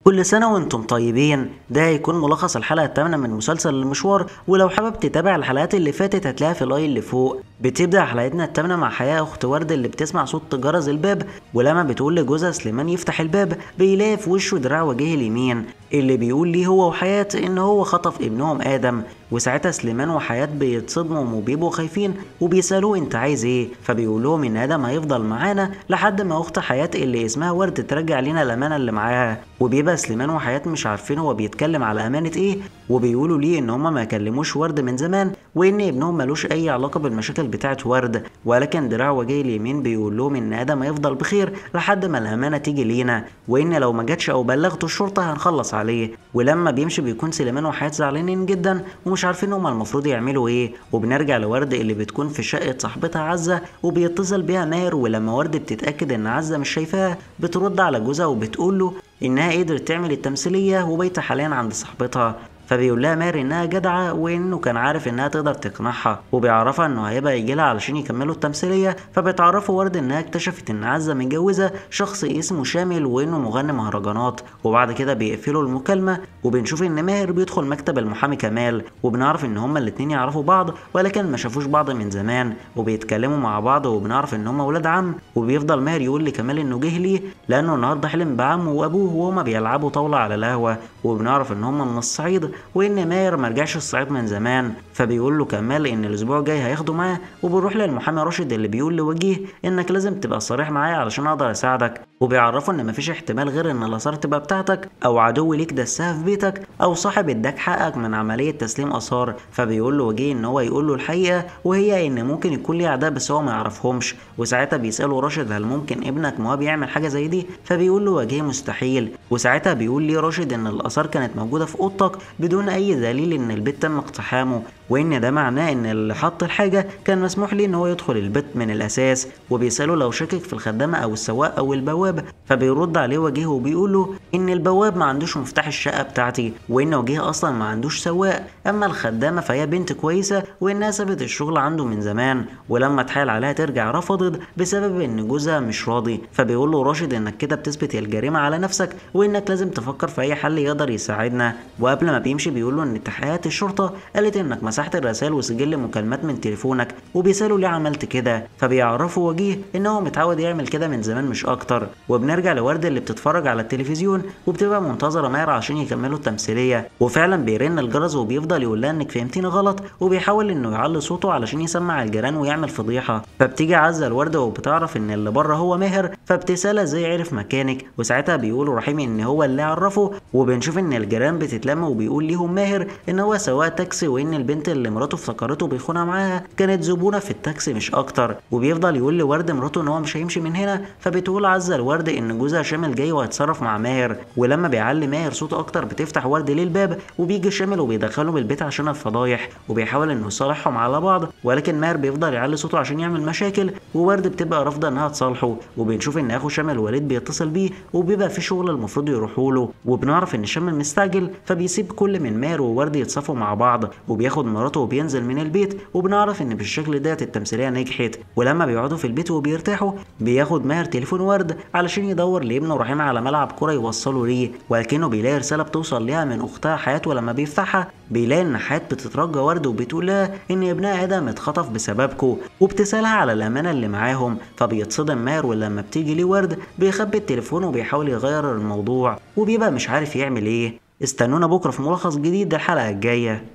كل سنة وانتم طيبين ده هيكون ملخص الحلقة الثامنة من مسلسل المشوار ولو حابب تتابع الحلقات اللي فاتت هتلاقيها في الاي اللي فوق بتبدأ حلقتنا الثامنة مع حياة أخت ورد اللي بتسمع صوت جرس الباب ولما بتقول لجوزها سليمان يفتح الباب بيلاقي في وشه دراع وجهه اليمين اللي بيقول ليه هو وحياة إن هو خطف ابنهم آدم وساعتها سليمان وحياة بيتصدموا وبيبقوا خايفين وبيسألوه أنت عايز إيه فبيقول لهم إن آدم هيفضل معانا لحد ما أخت حياة اللي اسمها ورد ترجع لنا الأمانة اللي معاها وبيبقى سليمان وحياة مش عارفين هو بيتكلم على أمانة إيه وبيقولوا ليه إن هما ما كلموش ورد من زمان وإن ابنهم ملوش أي علاقة بالمشاكل بتاعة ورد ولكن دراع وجه اليمين بيقول لهم إن آدم هيفضل بخير لحد ما الأمانة تيجي لينا وإن لو ما جاتش أو بلغتوا الشرطة هنخلص عليه ولما بيمشي بيكون سليمان وحياة زعلانين جدا ومش عارفين هما المفروض يعملوا إيه وبنرجع لورد اللي بتكون في شقة صاحبتها عزة وبيتصل بيها ماهر ولما ورد بتتأكد إن عزة مش شايفاها بترد على جوزها وبتقول له إنها قدرت تعمل التمثيلية وبيت حاليا عند صاحبتها فبيقول لها ماهر انها جدعه وانه كان عارف انها تقدر تقنعها وبيعرفها انه هيبقى يجي لها علشان يكملوا التمثيليه فبتعرفوا ورد انها اكتشفت ان عزه متجوزه شخص اسمه شامل وانه مغني مهرجانات وبعد كده بيقفلوا المكالمه وبنشوف ان ماهر بيدخل مكتب المحامي كمال وبنعرف ان هما الاتنين يعرفوا بعض ولكن ما شافوش بعض من زمان وبيتكلموا مع بعض وبنعرف ان هما ولاد عم وبيفضل ماهر يقول لكمال انه جه ليه لانه النهارده حلم بعمه وابوه وهما بيلعبوا طاوله على القهوه وبنعرف ان هما من الصعيد وان ماهر مرجعش الصعيد من زمان فبيقول له كمال ان الاسبوع الجاي هياخده معاه وبنروح للمحامي راشد اللي بيقول لوجيه انك لازم تبقى صريح معايا علشان اقدر اساعدك وبيعرفه ان مفيش احتمال غير ان الاثار تبقى بتاعتك او عدو ليك دسها في بيتك او صاحب اداك حقك من عمليه تسليم اثار فبيقول له وجيه ان هو يقول له الحقيقه وهي ان ممكن يكون ليه اعداء بس هو ما يعرفهمش وساعتها بيساله راشد هل ممكن ابنك مواب يعمل حاجه زي دي فبيقول له وجيه مستحيل وساعتها بيقول ليه راشد ان الاثار كانت موجوده في اوضتك بدون اي دليل ان البيت تم اقتحامه وان ده معناه ان اللي حط الحاجه كان مسموح ليه ان هو يدخل البيت من الاساس وبيساله لو شاكك في الخدامه او السواق او البواب فبيرد عليه وجيه وبيقول له ان البواب ما عندوش مفتاح الشقه بتاعتي وان وجيه اصلا ما عندوش سواق اما الخدامه فهي بنت كويسه وانها سابت الشغل عنده من زمان ولما اتحايل عليها ترجع رفضت بسبب ان جوزها مش راضي فبيقول له راشد انك كده بتثبت الجريمه على نفسك وانك لازم تفكر في اي حل يقدر يساعدنا وقبل ما بيمشي بيقول له ان تحقيقات الشرطه قالت انك مسحت الرسائل وسجل مكالمات من تليفونك وبيسالوا ليه عملت كده فبيعرفوا وجيه ان هو متعود يعمل كده من زمان مش اكتر وبنرجع لورد اللي بتتفرج على التلفزيون وبتبقى منتظره ماهر عشان يكملوا التمثيليه وفعلا بيرن الجرس وبيفضل يقول لها انك فهمتيني غلط وبيحاول انه يعلي صوته علشان يسمع الجيران ويعمل فضيحه فبتيجي عزه الورده وبتعرف ان اللي بره هو ماهر فبتسالها ازاي عرف مكانك وساعتها بيقولوا رحيم ان هو اللي عرفه وبنشوف ان الجيران بتتلم وبيقول ليهم ماهر ان هو سواق تاكسي وان البنت اللي مراته افتكرته بيخونها معاها كانت زبونه في التاكسي مش اكتر وبيفضل يقول لورد مراته ان هو مش هيمشي من هنا فبتقول عزه الورد ان جوزها شامل جاي وهيتصرف مع ماهر ولما بيعلي ماهر صوته اكتر بتفتح ورد ليه الباب وبيجي شامل وبيدخلهم البيت عشان الفضايح وبيحاول انه يصالحهم على بعض ولكن ماهر بيفضل يعلي صوته عشان يعمل مشاكل وورد بتبقى رافضه انها تصالحه وبنشوف ان اخو شامل وليد بيتصل بيه وبيبقى في شغل المفروض يروحوا له وبنعرف ان شامل مستعجل فبيسيب كل من ماهر وورد يتصافوا مع بعض وبياخد مراته وبينزل من البيت وبنعرف ان بالشكل ده التمثيليه نجحت ولما بيقعدوا في البيت وبيرتاحوا بياخد ماهر تليفون ورد علشان يدور لابنه رحيم على ملعب كوره يوصله ليه ولكنه بيلاقي رساله بتوصل ليها من اختها حياه ولما بيفتحها بيلاقي ان حياه بتترجى ورد وبتقول لها ان ابنها ادم اتخطف بسببكم وبتسالها على الامانه اللي معاهم فبيتصدم ماهر ولما بتيجي ليه ورد بيخبي التليفون وبيحاول يغير الموضوع وبيبقى مش عارف يعمل ايه استنونا بكره في ملخص جديد الحلقه الجايه